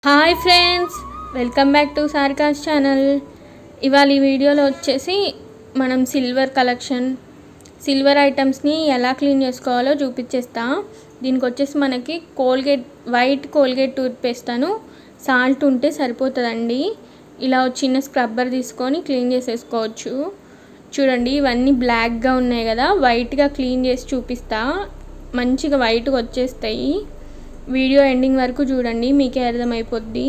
hi friends welcome back to Sarika's channel ఇవాళ ఈ వీడియోలో వచ్చేసి మనం సిల్వర్ కలెక్షన్ సిల్వర్ ఐటమ్స్ని ఎలా క్లీన్ చేసుకోవాలో చూపించేస్తా దీనికి వచ్చేసి మనకి Colgate white Colgate toothpaste and salt ఉంటే సరిపోతుందండి ఇలా ఒక చిన్న స్క్రబ్బర్ తీసుకొని క్లీన్ చేసేసుకోవచ్చు చూడండి ఇవన్నీ బ్లాక్గా ఉన్నాయి కదా వైట్గా క్లీన్ చేసి చూపిస్తా మంచిగా వైట్గా వచ్చేస్తాయి వీడియో ఎండింగ్ వరకు చూడండి మీకే అర్థమైపోద్ది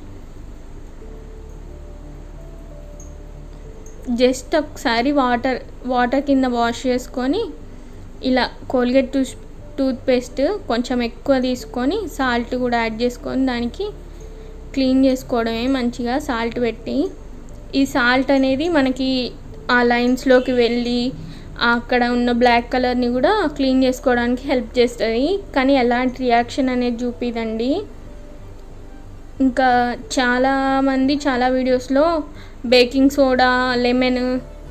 జస్ట్ ఒకసారి వాటర్ వాటర్ కింద వాష్ చేసుకొని ఇలా కోల్గేట్ టూత్ టూత్పేస్ట్ కొంచెం ఎక్కువ తీసుకొని సాల్ట్ కూడా యాడ్ చేసుకొని దానికి క్లీన్ చేసుకోవడమే మంచిగా సాల్ట్ పెట్టి ఈ సాల్ట్ అనేది మనకి ఆ లైన్స్లోకి వెళ్ళి అక్కడ ఉన్న బ్లాక్ కలర్ని కూడా క్లీన్ చేసుకోవడానికి హెల్ప్ చేస్తుంది కానీ ఎలాంటి రియాక్షన్ అనేది చూపిదండి ఇంకా చాలామంది చాలా వీడియోస్లో బేకింగ్ సోడా లెమన్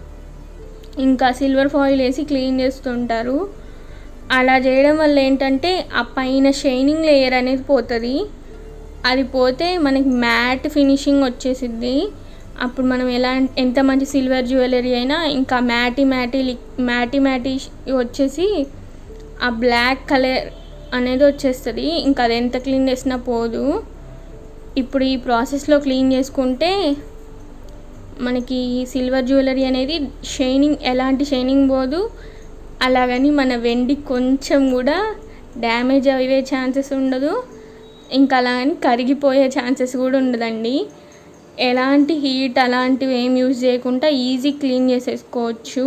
ఇంకా సిల్వర్ ఫాయిల్ వేసి క్లీన్ చేస్తుంటారు అలా చేయడం వల్ల ఏంటంటే ఆ పైన షైనింగ్ లేయర్ అనేది పోతుంది అది పోతే మనకి మ్యాట్ ఫినిషింగ్ వచ్చేసిద్ది అప్పుడు మనం ఎలా ఎంత మంచి సిల్వర్ జ్యువెలరీ అయినా ఇంకా మ్యాటి మ్యాటి మ్యాటి మ్యాటి వచ్చేసి ఆ బ్లాక్ కలర్ అనేది వచ్చేస్తుంది ఇంకా అది ఎంత క్లీన్ చేసినా పోదు ఇప్పుడు ఈ ప్రాసెస్లో క్లీన్ చేసుకుంటే మనకి సిల్వర్ జ్యువెలరీ అనేది షైనింగ్ ఎలాంటి షైనింగ్ పోదు అలాగని మన వెండి కొంచెం కూడా డ్యామేజ్ అయ్యే ఛాన్సెస్ ఉండదు ఇంకా అలాగని కరిగిపోయే ఛాన్సెస్ కూడా ఉండదండి ఎలాంటి హీట్ అలాంటివి ఏం యూజ్ చేయకుండా ఈజీ క్లీన్ చేసేసుకోవచ్చు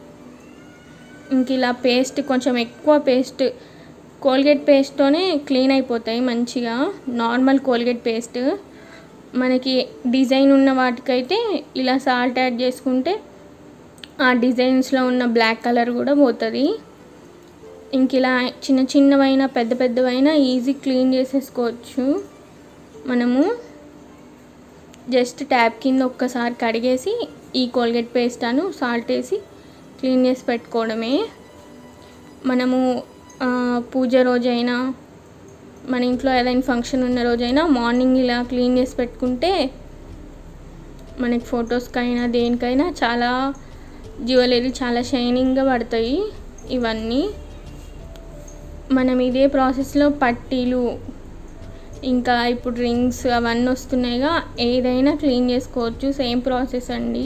ఇంక ఇలా పేస్ట్ కొంచెం ఎక్కువ పేస్ట్ కోల్గేట్ పేస్ట్తోనే క్లీన్ అయిపోతాయి మంచిగా నార్మల్ కోల్గేట్ పేస్ట్ మనకి డిజైన్ ఉన్న వాటికైతే ఇలా సాల్ట్ యాడ్ చేసుకుంటే ఆ డిజైన్స్లో ఉన్న బ్లాక్ కలర్ కూడా పోతుంది ఇంక ఇలా చిన్న చిన్నవైనా పెద్ద పెద్దవైనా ఈజీ క్లీన్ చేసేసుకోవచ్చు మనము జస్ట్ ట్యాప్ కింద ఒక్కసారి కడిగేసి ఈ కోల్గేట్ పేస్ట్ అను సాల్ట్ వేసి క్లీన్ చేసి పెట్టుకోవడమే మనము పూజ రోజైనా మన ఇంట్లో ఏదైనా ఫంక్షన్ ఉన్న రోజైనా మార్నింగ్ ఇలా క్లీన్ చేసి పెట్టుకుంటే మనకి ఫొటోస్కైనా దేనికైనా చాలా జ్యువెలరీ చాలా షైనింగ్గా పడతాయి ఇవన్నీ మనం ఇదే ప్రాసెస్లో పట్టీలు ఇంకా ఇప్పుడు రింగ్స్ అవన్నీ వస్తున్నాయిగా ఏదైనా క్లీన్ చేసుకోవచ్చు సేమ్ ప్రాసెస్ అండి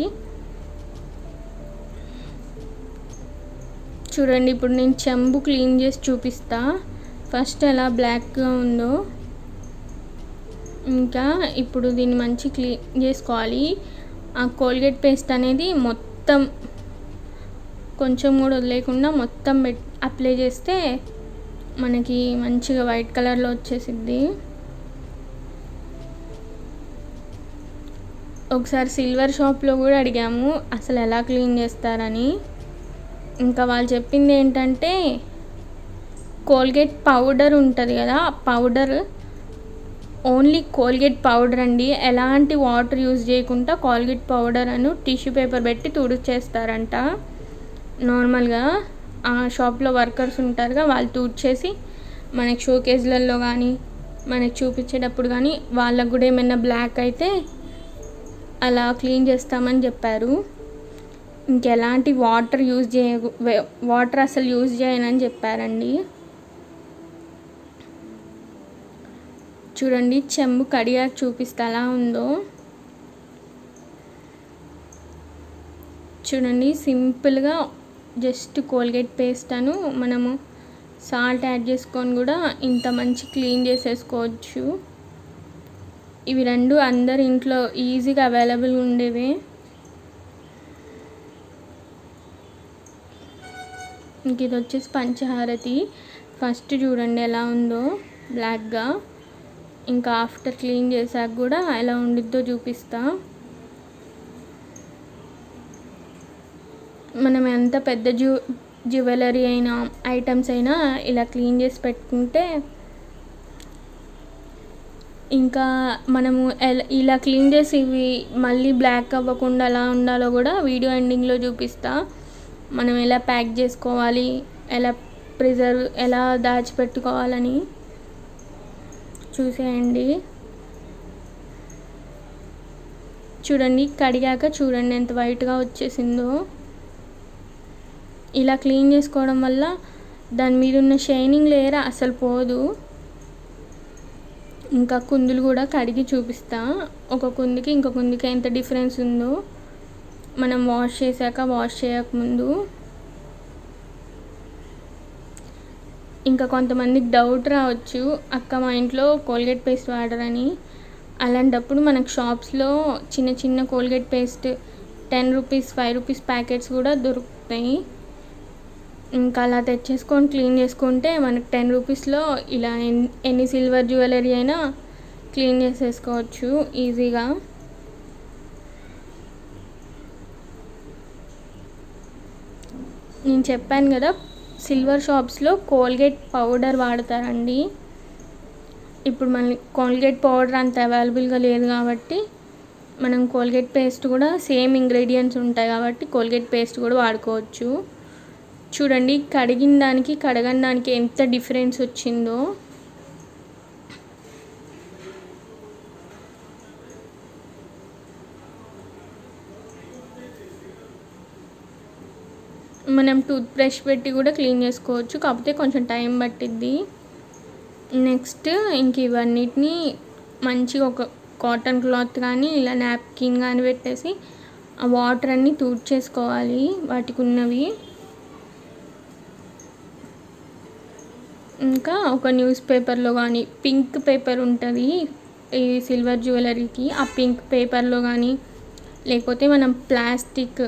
చూడండి ఇప్పుడు నేను చెంబు క్లీన్ చేసి చూపిస్తా ఫస్ట్ ఎలా బ్లాక్గా ఉందో ఇంకా ఇప్పుడు దీన్ని మంచి క్లీన్ చేసుకోవాలి ఆ కోల్గేట్ పేస్ట్ అనేది మొత్తం కొంచెం కూడా వదిలేకుండా మొత్తం పెట్ అప్లై చేస్తే మనకి మంచిగా వైట్ కలర్లో వచ్చేసిద్ది ఒకసారి సిల్వర్ షాప్లో కూడా అడిగాము అసలు ఎలా క్లీన్ చేస్తారని ఇంకా వాళ్ళు చెప్పింది ఏంటంటే కోల్గేట్ పౌడర్ ఉంటుంది కదా పౌడర్ ఓన్లీ కోల్గేట్ పౌడర్ అండి ఎలాంటి వాటర్ యూజ్ చేయకుండా Colgate powder and tissue paper పెట్టి తుడిచేస్తారంట నార్మల్గా ఆ షాప్లో వర్కర్స్ ఉంటారుగా వాళ్ళు తుడిచేసి మనకి షోకేజ్లలో కానీ మనకి చూపించేటప్పుడు కానీ వాళ్ళకు కూడా ఏమైనా బ్లాక్ అయితే అలా క్లీన్ చేస్తామని చెప్పారు ఇంకెలాంటి వాటర్ యూజ్ చేయ వాటర్ అసలు యూజ్ చేయనని చెప్పారండి చూడండి చెంబు కడిగాక చూపిస్తే ఎలా ఉందో చూడండి సింపుల్గా జస్ట్ కోల్గేట్ పేస్ట్ అను మనము సాల్ట్ యాడ్ చేసుకొని కూడా ఇంత మంచి క్లీన్ చేసేసుకోవచ్చు ఇవి రెండు అందరి ఇంట్లో ఈజీగా అవైలబుల్ ఉండేవే ఇంక ఇది వచ్చేసి పంచహారతి ఫస్ట్ చూడండి ఎలా ఉందో బ్లాక్గా ఇంకా ఆఫ్టర్ క్లీన్ చేశాక కూడా ఎలా ఉండిద్దో చూపిస్తా మనం ఎంత పెద్ద జ్యూ జ్యువెలరీ అయినా ఐటమ్స్ అయినా ఇలా క్లీన్ చేసి పెట్టుకుంటే ఇంకా మనము ఇలా క్లీన్ చేసి ఇవి మళ్ళీ బ్లాక్ అవ్వకుండా ఎలా ఉండాలో కూడా వీడియో ఎండింగ్లో చూపిస్తా మనం ఎలా ప్యాక్ చేసుకోవాలి ఎలా ప్రిజర్వ్ ఎలా దాచిపెట్టుకోవాలని చూసేయండి చూడండి కడిగాక చూడండి ఎంత వైట్గా వచ్చేసిందో ఇలా క్లీన్ చేసుకోవడం వల్ల దాని మీద ఉన్న షైనింగ్ లేయర్ అసలు పోదు ఇంకా కుందులు కూడా కడిగి చూపిస్తా ఒక కుందికి ఇంకో కుందికి ఎంత డిఫరెన్స్ ఉందో మనం వాష్ చేశాక వాష్ చేయకముందు ఇంకా కొంతమందికి డౌట్ రావచ్చు అక్క మా ఇంట్లో కోల్గేట్ పేస్ట్ వాడరని అలాంటప్పుడు మనకు షాప్స్లో చిన్న చిన్న Colgate paste ten rupees five rupees packets కూడా దొరుకుతాయి ఇంకా అలా తెచ్చేసుకొని క్లీన్ చేసుకుంటే మనకు టెన్ రూపీస్లో ఇలా ఎన్- ఎన్ని సిల్వర్ జ్యువెలరీ అయినా క్లీన్ చేసేసుకోవచ్చు ఈజీగా నేను చెప్పాను కదా సిల్వర్ షాప్స్లో కోల్గేట్ పౌడర్ వాడతారండి ఇప్పుడు మన కోల్గేట్ పౌడర్ అంత అవైలబుల్గా లేదు కాబట్టి మనం కోల్గేట్ పేస్ట్ కూడా సేమ్ ఇంగ్రీడియంట్స్ ఉంటాయి కాబట్టి కోల్గేట్ పేస్ట్ కూడా వాడుకోవచ్చు చూడండి కడిగిన దానికి కడగని దానికి ఎంత డిఫరెన్స్ వచ్చిందో మనం టూత్ బ్రష్ పెట్టి కూడా క్లీన్ చేసుకోవచ్చు కాకపోతే కొంచెం టైం పట్టిద్ది నెక్స్ట్ ఇంక ఇవన్నిటిని మంచిగా ఒక కాటన్ క్లాత్ కానీ ఇలా నాప్కిన్ కానీ పెట్టేసి ఆ వాటర్ అన్నీ తూడ్చేసుకోవాలి వాటికి ఉన్నవి ఇంకా ఒక న్యూస్ పేపర్లో కానీ పింక్ పేపర్ ఉంటుంది ఈ సిల్వర్ జ్యువెలరీకి ఆ పింక్ పేపర్లో కానీ లేకపోతే మనం ప్లాస్టిక్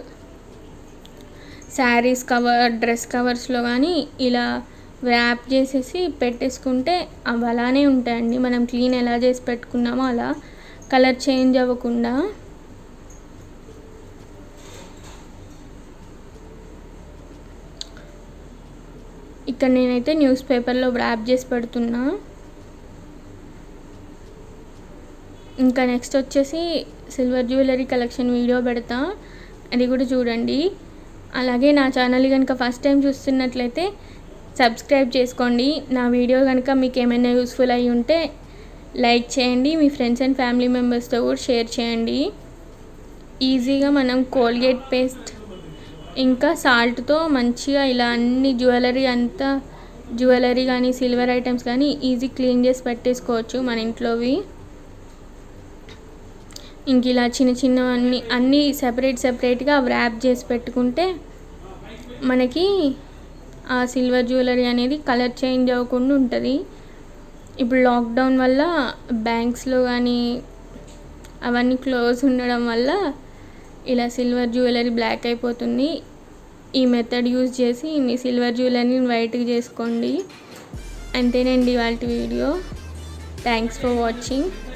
శారీస్ కవర్ డ్రెస్ కవర్స్లో కానీ ఇలా వ్రాప్ చేసేసి పెట్టేసుకుంటే అవి అలానే ఉంటాయండి మనం క్లీన్ ఎలా చేసి పెట్టుకున్నామో అలా కలర్ చేంజ్ అవ్వకుండా ఇక్కడ నేనైతే న్యూస్ పేపర్లో వ్రాప్ చేసి పెడుతున్నా ఇంకా నెక్స్ట్ వచ్చేసి సిల్వర్ జ్యువెలరీ కలెక్షన్ వీడియో పెడతా అది కూడా చూడండి అలాగే నా ఛానల్ కనుక ఫస్ట్ టైం చూస్తున్నట్లయితే సబ్స్క్రైబ్ చేసుకోండి నా వీడియో కనుక మీకు ఏమైనా యూస్ఫుల్ అయి ఉంటే లైక్ చేయండి మీ ఫ్రెండ్స్ అండ్ ఫ్యామిలీ మెంబర్స్తో కూడా షేర్ చేయండి ఈజీగా మనం కోల్గేట్ పేస్ట్ ఇంకా సాల్ట్తో మంచిగా ఇలా అన్ని జ్యువెలరీ అంతా జ్యువెలరీ కానీ సిల్వర్ ఐటమ్స్ కానీ ఈజీ క్లీన్ చేసి పెట్టేసుకోవచ్చు మన ఇంట్లోవి ఇంక ఇలా చిన్న చిన్నవన్నీ అన్నీ సెపరేట్ సెపరేట్గా ర్యాప్ చేసి పెట్టుకుంటే మనకి ఆ సిల్వర్ జ్యువెలరీ అనేది కలర్ చేంజ్ అవ్వకుండా ఉంటుంది ఇప్పుడు లాక్డౌన్ వల్ల బ్యాంక్స్లో కానీ అవన్నీ క్లోజ్ ఉండడం వల్ల ఇలా సిల్వర్ జ్యువెలరీ బ్లాక్ అయిపోతుంది ఈ మెథడ్ యూజ్ చేసి మీ సిల్వర్ జ్యువెలరీని వైట్గా చేసుకోండి అంతేనండి వాళ్ళ వీడియో థ్యాంక్స్ ఫర్ వాచింగ్